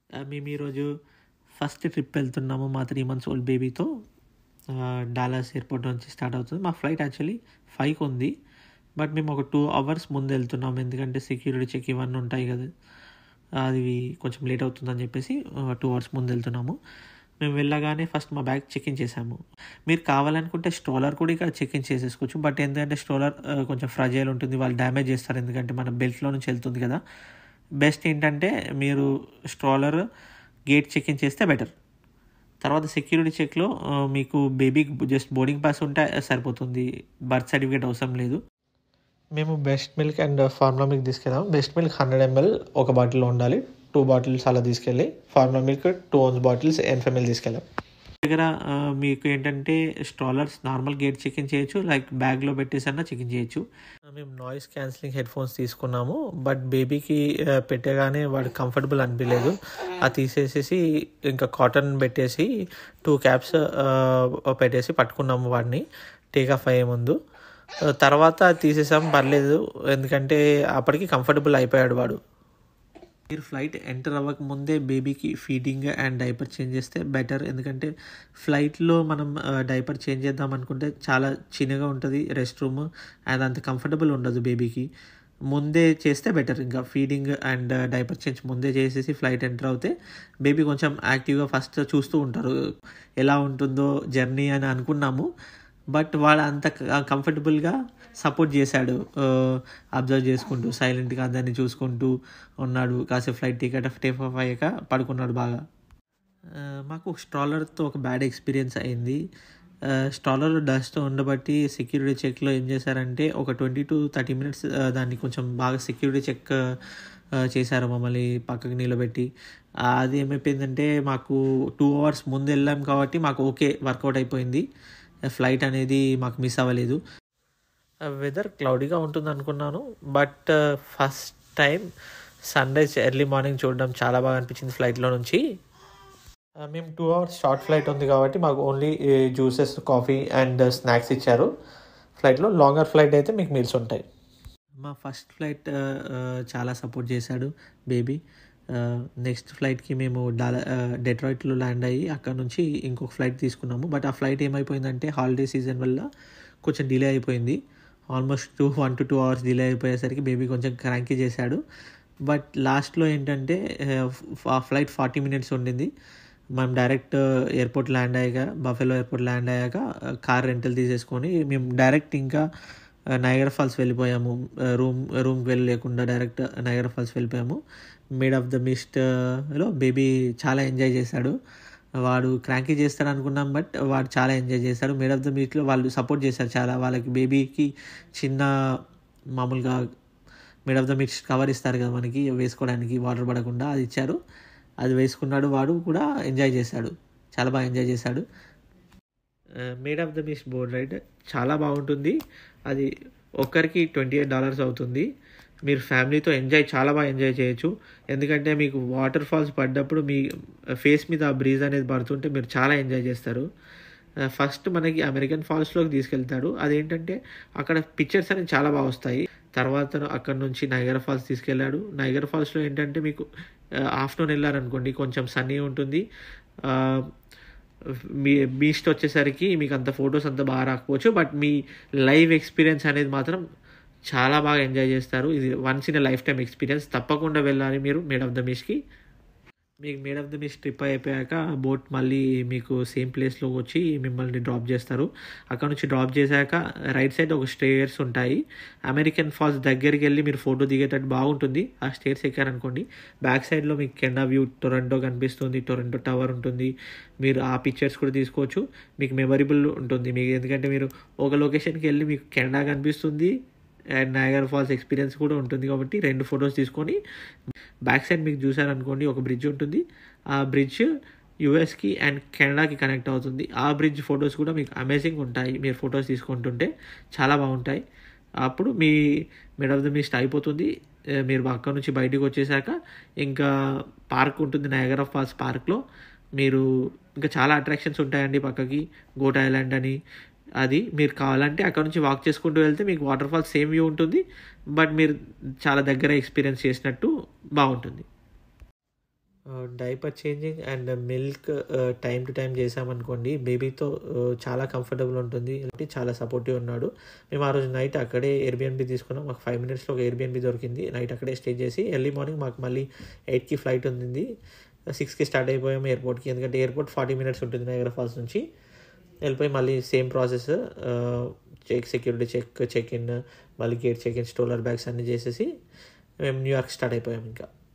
ఆ, మేము ఈరోజు ఫస్ట్ ట్రిప్ వెళ్తున్నాము మా త్రీ మంత్స్ ఓల్డ్ బేబీతో డాలస్ ఎయిర్పోర్ట్ నుంచి స్టార్ట్ అవుతుంది మా ఫ్లైట్ యాక్చువల్లీ ఫైవ్కి ఉంది బట్ మేము ఒక టూ అవర్స్ ముందు వెళ్తున్నాము ఎందుకంటే సెక్యూరిటీ చెక్ ఇవన్నీ ఉంటాయి కదా అది కొంచెం లేట్ అవుతుందని చెప్పేసి టూ అవర్స్ ముందు వెళ్తున్నాము మేము వెళ్ళగానే ఫస్ట్ మా బ్యాగ్ చెక్ ఇన్ చేసాము మీరు కావాలనుకుంటే స్ట్రోలర్ కూడా ఇక్కడ చెక్ ఇన్ చేసేసుకోవచ్చు బట్ ఎందుకంటే స్ట్రోలర్ కొంచెం ఫ్రజైల్ ఉంటుంది వాళ్ళు డ్యామేజ్ చేస్తారు ఎందుకంటే మన బెల్ట్లో నుంచి వెళ్తుంది కదా బెస్ట్ ఏంటంటే మీరు స్ట్రోలర్ గేట్ చెక్ ఇన్ చేస్తే బెటర్ తర్వాత సెక్యూరిటీ చెక్లో మీకు బేబీకి జస్ట్ బోర్డింగ్ పాస్ ఉంటే సరిపోతుంది బర్త్ సర్టిఫికేట్ అవసరం లేదు మేము breast milk and formula milk తీసుకెళ్ళాము బెస్ట్ మిల్క్ హండ్రెడ్ ఎంఎల్ ఒక బాటిల్లో ఉండాలి టూ బాటిల్స్ అలా తీసుకెళ్ళి formula milk two ounces bottles ఎన్ఫ్ఎంఎల్ తీసుకెళ్ళాం దగ్గర ఆ, మీకు ఏంటంటే strollers normal gate check in చేయొచ్చు లైక్ బ్యాగ్లో పెట్టేసి అన్న చెక్ ఇన్ చేయొచ్చు ఆ, మేము నాయిస్ క్యాన్సిలింగ్ హెడ్ ఫోన్స్ తీసుకున్నాము బట్ బేబీకి ఆ, పెట్టగానే వాడు కంఫర్టబుల్ అనిపించలేదు అది తీసేసేసి ఇంకా కాటన్ పెట్టేసి టూ క్యాప్స్ పెట్టేసి పట్టుకున్నాము వాడిని టేక్ ఆఫ్ అయ్యే ముందు ఆ, తర్వాత అది తీసేసాం పర్లేదు ఎందుకంటే అప్పటికి కంఫర్టబుల్ అయిపోయాడు వాడు మీరు ఫ్లైట్ ఎంటర్ అవ్వక ముందే బేబీకి ఫీడింగ్ అండ్ డైపర్ చేంజ్ చేస్తే బెటర్ ఎందుకంటే ఫ్లైట్లో మనం డైపర్ చేంజ్ చేద్దాం అనుకుంటే చాలా చిన్నగా ఉంటుంది రెస్ట్ రూమ్ అండ్ అంత కంఫర్టబుల్ ఉండదు బేబీకి ముందే చేస్తే బెటర్ ఇంకా ఫీడింగ్ అండ్ డైపర్ చేంజ్ ముందే చేసేసి ఫ్లైట్ ఎంటర్ అవుతే బేబీ కొంచెం యాక్టివ్గా ఫస్ట్ చూస్తూ ఉంటారు ఎలా ఉంటుందో జర్నీ అని అనుకున్నాము బట్ వాడు అంత కంఫర్టబుల్గా సపోర్ట్ చేశాడు అబ్జర్వ్ చేసుకుంటూ సైలెంట్గా అందరినీ చూసుకుంటూ ఉన్నాడు కాసేపు ఫ్లైట్ టికెట్ టేక్ ఆఫ్ అయ్యాక పడుకున్నాడు బాగా ఆ, మాకు స్ట్రాలర్తో ఒక బ్యాడ్ ఎక్స్పీరియన్స్ అయింది స్ట్రాలర్ డస్ట్ ఉండబట్టి సెక్యూరిటీ చెక్లో ఏం చేశారంటే ఒక ట్వంటీ టు థర్టీ మినిట్స్ దాన్ని కొంచెం బాగా సెక్యూరిటీ చెక్ చేశారు మమ్మల్ని పక్కకి నిలబెట్టి అది ఏమైపోయిందంటే మాకు టూ అవర్స్ ముందు వెళ్ళాం కాబట్టి మాకు ఓకే వర్కౌట్ అయిపోయింది ఫ్లైట్ అనేది మాకు మిస్ అవ్వలేదు వెదర్ క్లౌడీగా ఉంటుంది అనుకున్నాను but first time sunrise early morning చూడడం చాలా బాగా అనిపించింది ఫ్లైట్లో నుంచి ఆ, మేము టూ అవర్స్ షార్ట్ ఫ్లైట్ ఉంది కాబట్టి మాకు only juices coffee and snacks ఇచ్చారు ఫ్లైట్లో లాంగర్ ఫ్లైట్ అయితే మీకు మీల్స్ ఉంటాయి మా ఫస్ట్ ఫ్లైట్ చాలా సపోర్ట్ చేశాడు బేబీ నెక్స్ట్ ఫ్లైట్కి మేము డాలా డెట్రాయిట్లో ల్యాండ్ అయ్యి అక్కడ నుంచి ఇంకొక ఫ్లైట్ తీసుకున్నాము బట్ ఆ ఫ్లైట్ ఏమైపోయిందంటే హాలిడే సీజన్ వల్ల కొంచెం డిలే అయిపోయింది almost two one to two hours delay అయిపోయేసరికి బేబీ కొంచెం క్రాంకీ చేశాడు బట్ లాస్ట్లో ఏంటంటే ఆ ఫ్లైట్ ఫార్టీ మినిట్స్ ఉండింది మనం డైరెక్ట్ ఎయిర్పోర్ట్ ల్యాండ్ అయ్యాక బఫెలో ఎయిర్పోర్ట్ ల్యాండ్ అయ్యాక కార్ రెంటల్ తీసేసుకొని మేము డైరెక్ట్ ఇంకా నయగర ఫాల్స్ వెళ్ళిపోయాము రూమ్ రూమ్కి వెళ్ళి లేకుండా డైరెక్ట్ నయగర ఫాల్స్ వెళ్ళిపోయాము మేడ్ ఆఫ్ ద మిస్ట్ లో బేబీ చాలా ఎంజాయ్ చేశాడు వాడు క్రాంకీ చేస్తాడు అనుకున్నాం బట్ వాడు చాలా ఎంజాయ్ చేశాడు మేడ్ ఆఫ్ ద మీట్లో వాళ్ళు సపోర్ట్ చేశారు చాలా వాళ్ళకి బేబీకి చిన్న మామూలుగా మేడ్ ఆఫ్ ద మిక్స్ కవర్ ఇస్తారు కదా మనకి వేసుకోవడానికి వాటర్ పడకుండా అది ఇచ్చారు అది వేసుకున్నాడు వాడు కూడా ఎంజాయ్ చేశాడు చాలా బాగా ఎంజాయ్ చేశాడు Maid of the Mist boat ride చాలా బాగుంటుంది అది ఒక్కరికి ట్వంటీ ఎయిట్ డాలర్స్ అవుతుంది మీరు ఫ్యామిలీతో ఎంజాయ్ చాలా బాగా ఎంజాయ్ చేయొచ్చు ఎందుకంటే మీకు వాటర్ ఫాల్స్ పడ్డప్పుడు మీ ఫేస్ మీద ఆ బ్రీజ్ అనేది పడుతుంటే మీరు చాలా ఎంజాయ్ చేస్తారు ఫస్ట్ మనకి అమెరికన్ ఫాల్స్లోకి తీసుకెళ్తాడు అదేంటంటే అక్కడ పిక్చర్స్ అనేవి చాలా బాగా వస్తాయి తర్వాత అక్కడ నుంచి నైగర్ ఫాల్స్ తీసుకెళ్ళాడు నైగర్ ఫాల్స్లో ఏంటంటే మీకు ఆఫ్టర్నూన్ వెళ్ళారనుకోండి కొంచెం సన్నీ ఉంటుంది ఆ, మీ బీస్ట్ వచ్చేసరికి మీకు అంత ఫొటోస్ అంత బాగా రాకపోవచ్చు బట్ మీ లైవ్ ఎక్స్పీరియన్స్ అనేది మాత్రం చాలా బాగా ఎంజాయ్ చేస్తారు ఇది once in life time experience తప్పకుండా వెళ్ళాలి మీరు మేడ్ ఆఫ్ ద మిస్కి మీకు Maid of the Mist trip అయిపోయాక బోట్ మళ్ళీ మీకు సేమ్ ప్లేస్లో వచ్చి మిమ్మల్ని డ్రాప్ చేస్తారు అక్కడ నుంచి డ్రాప్ చేశాక రైట్ సైడ్ ఒక స్టేర్స్ ఉంటాయి అమెరికన్ ఫాల్స్ దగ్గరికి వెళ్ళి మీరు ఫోటో దిగేటట్టు బాగుంటుంది ఆ స్టేర్స్ ఎక్కారనుకోండి బ్యాక్ సైడ్లో మీకు కెండా వ్యూ టొరంటో కనిపిస్తుంది టొరంటో టవర్ ఉంటుంది మీరు ఆ పిక్చర్స్ కూడా తీసుకోవచ్చు మీకు మెమరబుల్ ఉంటుంది మీకు ఎందుకంటే మీరు ఒక లొకేషన్కి వెళ్ళి మీకు కెనడా కనిపిస్తుంది అండ్ నయగర్ ఫాల్స్ ఎక్స్పీరియన్స్ కూడా ఉంటుంది కాబట్టి రెండు ఫొటోస్ తీసుకొని బ్యాక్ సైడ్ మీకు చూసారనుకోండి ఒక బ్రిడ్జ్ ఉంటుంది ఆ బ్రిడ్జ్ యుఎస్కి అండ్ కెనడాకి కనెక్ట్ అవుతుంది ఆ బ్రిడ్జ్ ఫొటోస్ కూడా మీకు అమేజింగ్ ఉంటాయి మీరు ఫొటోస్ తీసుకుంటుంటే చాలా బాగుంటాయి అప్పుడు మీ మిడ్ ఆఫ్ ద మిస్ట్ అయిపోతుంది ఏ, మీరు అక్కడ నుంచి బయటికి వచ్చేసాక ఇంకా పార్క్ ఉంటుంది నయగర్ ఆఫ్ ఫాల్స్ పార్క్లో మీరు ఇంకా చాలా అట్రాక్షన్స్ ఉంటాయండి పక్కకి గోట్ ఐలాండ్ అని అది మీరు కావాలంటే అక్కడ నుంచి వాక్ చేసుకుంటూ వెళ్తే మీకు వాటర్ ఫాల్స్ సేమ్ వ్యూ ఉంటుంది బట్ మీరు చాలా దగ్గర ఎక్స్పీరియన్స్ చేసినట్టు బాగుంటుంది diaper changing and milk time to time చేసామనుకోండి బేబీతో చాలా కంఫర్టబుల్ ఉంటుంది కాబట్టి చాలా సపోర్టివ్ ఉన్నాడు మేము ఆ రోజు నైట్ అక్కడే ఎయిర్బిఎన్బి తీసుకున్నాం మాకు ఫైవ్ మినిట్స్లో ఒక ఎయిర్బిఎన్బి దొరికింది నైట్ అక్కడే స్టే చేసి ఎర్లీ మార్నింగ్ మాకు మళ్ళీ ఎయిట్కి ఫ్లైట్ ఉంది సిక్స్కి స్టార్ట్ అయిపోయాము ఎయిర్పోర్ట్కి ఎందుకంటే ఎయిర్పోర్ట్ ఫార్టీ మినిట్స్ ఉంటుంది నైగరా ఫాల్స్ నుంచి వెళ్ళిపోయి మళ్ళీ same process check security check check in మళ్ళీ gate check in stroller bags అన్నీ చేసేసి మేము న్యూయార్క్ స్టార్ట్ అయిపోయాం ఇంకా